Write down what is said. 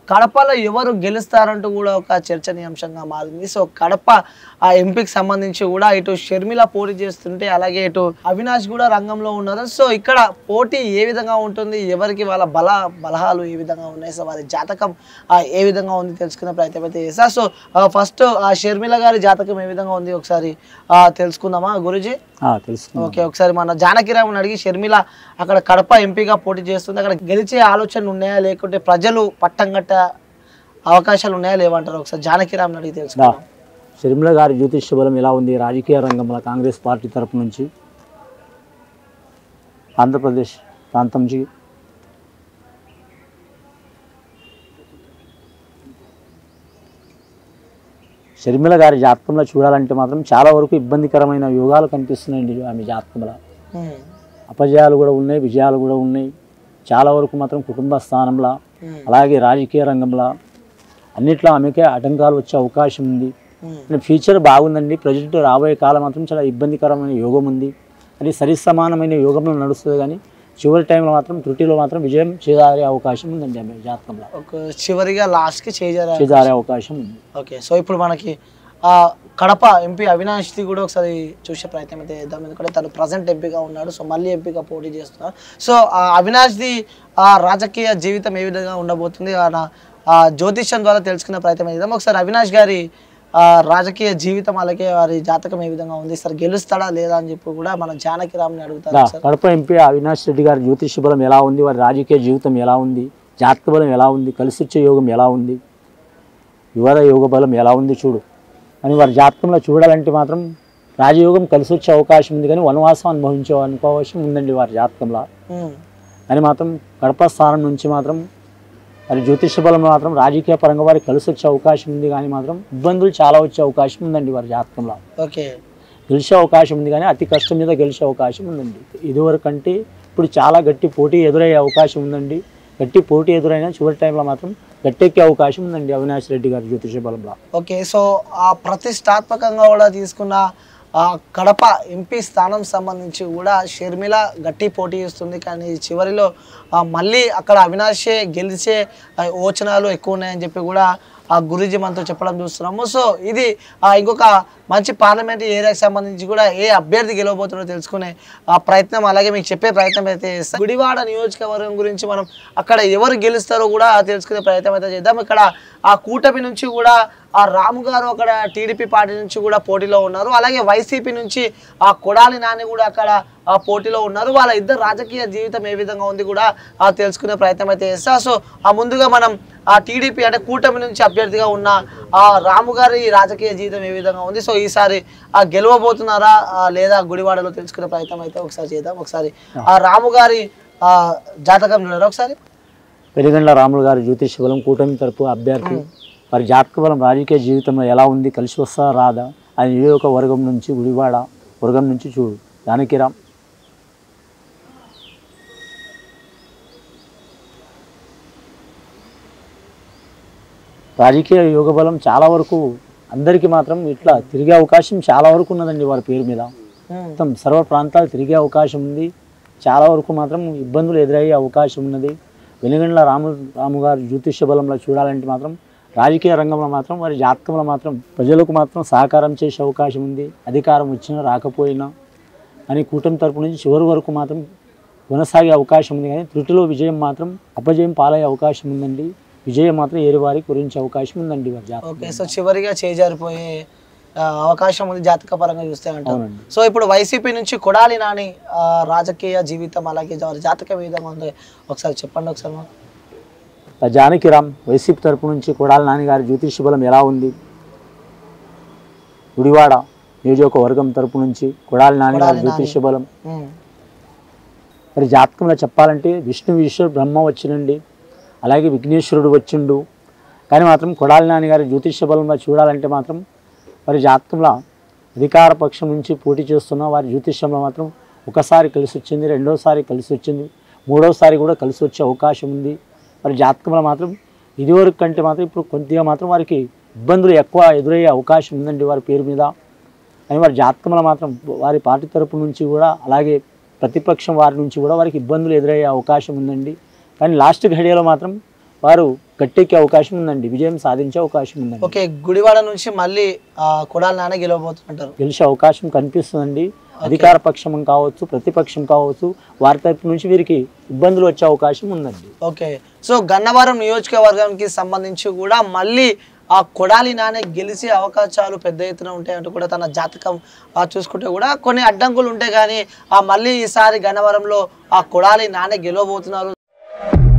కడపలో ఎవరు గెలుస్తారంటూ కూడా ఒక చర్చనీయాంశంగా మారింది సో కడప ఆ ఎంపీకి సంబంధించి కూడా ఇటు షర్మిల పోటీ చేస్తుంటే అలాగే ఇటు అవినాష్ కూడా రంగంలో ఉన్నారు సో ఇక్కడ పోటీ ఏ విధంగా ఉంటుంది ఎవరికి వాళ్ళ బల బలహాలు ఏ విధంగా ఉన్నాయి సో వారి జాతకం ఆ, ఏ విధంగా ఉంది తెలుసుకునే ప్రయత్నం అయితే చేస్తా సో ఫస్ట్ ఆ షర్మిల గారి జాతకం ఏ విధంగా ఉంది ఒకసారి ఆ, తెలుసుకుందామా గురుజీ తెలుసుకున్నాం ఓకే ఒకసారి మన జానకిరామ్ని అడిగి షర్మిల అక్కడ కడప ఎంపీగా పోటీ చేస్తుంది అక్కడ గెలిచే ఆలోచనలు ఉన్నాయా లేకుంటే ప్రజలు పట్టం గట్ట అవకాశాలు ఉన్నాయా లేవంటారు ఒకసారి జానకిరామ్ని అడిగి దా తెలుసుకుందాం షర్మిల గారి జ్యోతిష్య బలం ఎలా ఉంది రాజకీయ రంగంలో కాంగ్రెస్ పార్టీ తరపు నుంచి ఆంధ్రప్రదేశ్ ప్రాంతం నుంచి షర్మిల గారి జాతకంలో చూడాలంటే మాత్రం చాలా వరకు ఇబ్బందికరమైన యోగాలు కనిపిస్తున్నాయండి ఆమె జాతకంలో ఉమ్, అపజయాలు కూడా ఉన్నాయి విజయాలు కూడా ఉన్నాయి చాలా వరకు మాత్రం కుటుంబ స్థానంలో ఉమ్, అలాగే రాజకీయ రంగంలో అన్నిట్లో ఆమెకే ఆటంకాలు వచ్చే అవకాశం ఉంది ఉమ్, ఫ్యూచర్ బాగుందండి ప్రజెంట్ రాబోయే కాలం మాత్రం చాలా ఇబ్బందికరమైన యోగం ఉంది అది సరిసమానమైన యోగంలో నడుస్తుంది కానీ చివరి టైంలో మాత్రం త్రుటిలో మాత్రం విజయం చేదారే అవకాశం ఉందండి ఆమె జాతకంలో ఒక చివరిగా లాస్ట్కి చేజారా చేదారే అవకాశం ఉంది ఓకే సో ఇప్పుడు మనకి ఆ కడప ఎంపీ అవినాష్ది కూడా ఒకసారి చూసే ప్రయత్నం అయితే చేద్దాం ఎందుకంటే తను ప్రజెంట్ ఎంపీగా ఉన్నాడు సో మళ్ళీ ఎంపీగా పోటీ చేస్తున్నారు సో ఆ అవినాష్ది ఆ రాజకీయ జీవితం ఏ విధంగా ఉండబోతుంది ఆయన ఆ జ్యోతిష్యం ద్వారా తెలుసుకునే ప్రయత్నం చేద్దాం ఒకసారి అవినాష్ గారి ఆ రాజకీయ జీవితం అలాగే వారి జాతకం ఏ విధంగా ఉంది సార్ గెలుస్తాడా లేదా అని చెప్పి కూడా మన జానకి రామ్ని అడుగుతారు దా, సార్ కడప ఎంపీ అవినాష్ రెడ్డి గారి జ్యోతిష బలం ఎలా ఉంది వారి రాజకీయ జీవితం ఎలా ఉంది జాతక బలం ఎలా ఉంది కలిసిచ్చే యోగం ఎలా ఉంది యువత యోగ బలం ఎలా ఉంది చూడు అని వారి జాతకంలో చూడాలంటే మాత్రం రాజయోగం కలిసి వచ్చే అవకాశం ఉంది కానీ వనవాసం అనుభవించే అవకాశం ఉందండి వారి జాతకంలో ఉమ్, అని మాత్రం కడప స్థానం నుంచి మాత్రం మరి జ్యోతిష బలం మాత్రం రాజకీయ పరంగా వారికి కలిసి వచ్చే అవకాశం ఉంది కానీ మాత్రం ఇబ్బందులు చాలా వచ్చే అవకాశం ఉందండి వారి జాతకంలో ఓకే గెలిచే అవకాశం ఉంది కానీ అతి కష్టం మీద గెలిచే అవకాశం ఉందండి ఇదివరకు అంటే ఇప్పుడు చాలా గట్టి పోటీ ఎదురయ్యే అవకాశం ఉందండి గట్టి పోటీ ఎదురైనా చివరి టైంలో మాత్రం గట్టెక్కే అవకాశం ఉందండి అవినాష్ రెడ్డి గారి జ్యోతిష బలంలో ఓకే సో ఆ ప్రతిష్టాత్మకంగా కూడా తీసుకున్న ఆ కడప ఎంపీ స్థానం సంబంధించి కూడా షర్మిల గట్టి పోటీ ఇస్తుంది కానీ చివరిలో ఆ మళ్ళీ అక్కడ అవినాషే గెలిచే ఆ, యోచనలు ఎక్కువ ఉన్నాయని చెప్పి కూడా ఆ గురూజీ మనతో చెప్పడం చూస్తున్నాము సో ఇది ఆ, ఇంకొక మంచి పార్లమెంట్ ఏరియాకి సంబంధించి కూడా ఏ అభ్యర్థి గెలవబోతుందో తెలుసుకునే ఆ ప్రయత్నం అలాగే మీకు చెప్పే ప్రయత్నం అయితే చేస్తాం గుడివాడ నియోజకవర్గం గురించి మనం అక్కడ ఎవరు గెలుస్తారో కూడా తెలుసుకునే ప్రయత్నం అయితే చేద్దాం ఇక్కడ ఆ కూటమి నుంచి కూడా ఆ రాము గారు అక్కడ టీడీపీ పార్టీ నుంచి కూడా పోటీలో ఉన్నారు అలాగే వైసీపీ నుంచి ఆ కొడాలి నాని కూడా అక్కడ ఆ పోటీలో ఉన్నారు వాళ్ళ ఇద్దరు రాజకీయ జీవితం ఏ విధంగా ఉంది కూడా ఆ తెలుసుకునే ప్రయత్నం అయితే చేస్తా సో ఆ ముందుగా మనం ఆ టీడీపీ అంటే కూటమి నుంచి అభ్యర్థిగా ఉన్న ఆ రాము గారి రాజకీయ జీవితం ఏ విధంగా ఉంది సో ఈసారి ఆ గెలవబోతున్నారా ఆ లేదా గుడివాడలో తెలుసుకునే ప్రయత్నం అయితే ఒకసారి చేద్దాం ఒకసారి ఆ రాము గారి ఆ జాతకం చూడరా ఒకసారి పెరిగండ్ల రాములు గారి జ్యోతిష బలం కూటమి తరపు అభ్యర్థి వారి జాతక బలం రాజకీయ జీవితంలో ఎలా ఉంది కలిసి వస్తా రాదా అది ఏ ఒక వర్గం నుంచి గుడివాడ వర్గం నుంచి చూడు జానకిరామ్ రాజకీయ యోగ బలం చాలా వరకు అందరికీ మాత్రం ఇట్లా తిరిగే అవకాశం చాలా వరకు ఉన్నదండి వారి పేరు మీద ఉమ్, మొత్తం సర్వ ప్రాంతాలు తిరిగే అవకాశం ఉంది చాలా వరకు మాత్రం ఇబ్బందులు ఎదురయ్యే అవకాశం ఉన్నది వెనుగండ్ల రాము రాము గారు జ్యోతిష్య బలంలో చూడాలంటే మాత్రం రాజకీయ రంగంలో మాత్రం వారి జాతకంలో మాత్రం ప్రజలకు మాత్రం సహకారం చేసే అవకాశం ఉంది అధికారం వచ్చినా రాకపోయినా అని కూటమి తరపు నుంచి చివరి వరకు మాత్రం కొనసాగే అవకాశం ఉంది కానీ త్రుటిలో విజయం మాత్రం అపజయం పాలయ్యే అవకాశం ఉందండి విజయం మాత్రం ఏరి వారికి గురించి అవకాశం ఉందండి వారి జాతకం ఓకే సో చివరిగా చేజారిపోయే ఆ, అవకాశం ఉంది జాతక పరంగా చూస్తే అంటారు అవునండి సో ఇప్పుడు వైసీపీ నుంచి కొడాలి నాని ఆ, రాజకీయ జీవితం అలాగే వారి జాతక విధంగా ఉంది ఒకసారి చెప్పండి ఒకసారి మాకు ఆ జానకిరామ్ వైసీపీ తరపు నుంచి కొడాలి నాన్నగారి జ్యోతిష బలం ఎలా ఉంది గుడివాడ నియోజకవర్గం తరపు నుంచి కొడాలి నాన్నగారి కొడాలి నాని. జ్యోతిష బలం ఉమ్, మరి జాతకంలో చెప్పాలంటే విష్ణు ఈశ్వరుడు బ్రహ్మ వచ్చినండి అలాగే విఘ్నేశ్వరుడు వచ్చిండు కానీ మాత్రం కొడాలి నాన్నగారి జ్యోతిష బలంలో చూడాలంటే మాత్రం వారి జాతకంలో అధికార పక్షం నుంచి పోటీ చేస్తున్న వారి జ్యోతిష్యంలో మాత్రం ఒకసారి కలిసి వచ్చింది రెండోసారి కలిసి వచ్చింది మూడోసారి కూడా కలిసి వచ్చే అవకాశం ఉంది వారి జాతకంలో మాత్రం ఇదివరకు కంటే మాత్రం ఇప్పుడు కొద్దిగా మాత్రం వారికి ఇబ్బందులు ఎక్కువ ఎదురయ్యే అవకాశం ఉందండి వారి పేరు మీద అని వారి జాతకంలో మాత్రం వారి పార్టీ తరపు నుంచి కూడా అలాగే ప్రతిపక్షం వారి నుంచి కూడా వారికి ఇబ్బందులు ఎదురయ్యే అవకాశం ఉందండి కానీ లాస్ట్ ఘడియలో మాత్రం వారు గట్టెక్కే అవకాశం ఉందండి విజయం సాధించే అవకాశం ఉందండి ఓకే గుడివాడ నుంచి మళ్ళీ ఆ, కొడాలి నాన్న గెలవబోతుంటారు గెలిచే అవకాశం కనిపిస్తుందండి అధికార పక్షం కావచ్చు ప్రతిపక్షం కావచ్చు వారి తరపు నుంచి వీరికి ఇబ్బందులు వచ్చే అవకాశం ఉందండి ఓకే సో గన్నవరం నియోజకవర్గానికి సంబంధించి కూడా మళ్ళీ ఆ కొడాలి నానే గెలిచే అవకాశాలు పెద్ద ఎత్తున ఉంటాయంటూ కూడా తన జాతకం ఆ, చూసుకుంటే కూడా కొన్ని అడ్డంకులు ఉంటాయి కానీ ఆ మళ్ళీ ఈసారి గన్నవరంలో ఆ కొడాలి నానే గెలవబోతున్నారు